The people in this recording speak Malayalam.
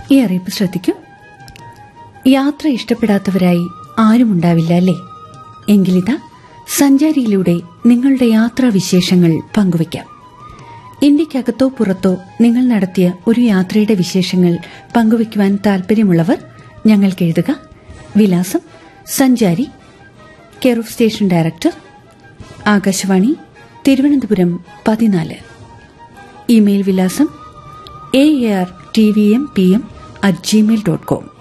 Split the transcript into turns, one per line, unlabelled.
ഈ അറിയിപ്പ് ശ്രദ്ധിക്കൂ യാത്ര ഇഷ്ടപ്പെടാത്തവരായി ആരുമുണ്ടാവില്ല അല്ലേ എങ്കിലിതാ സഞ്ചാരിയിലൂടെ നിങ്ങളുടെ യാത്രാ വിശേഷങ്ങൾ പങ്കുവയ്ക്കാം ഇന്ത്യക്കകത്തോ പുറത്തോ നിങ്ങൾ നടത്തിയ ഒരു യാത്രയുടെ വിശേഷങ്ങൾ പങ്കുവയ്ക്കുവാൻ താൽപര്യമുള്ളവർ ഞങ്ങൾക്ക് എഴുതുക വിലാസം Sanchari care of station director Akashvani Thiruvananthapuram പതിനാല് ഇമെയിൽ വിലാസം A R T V M P M at gmail dot com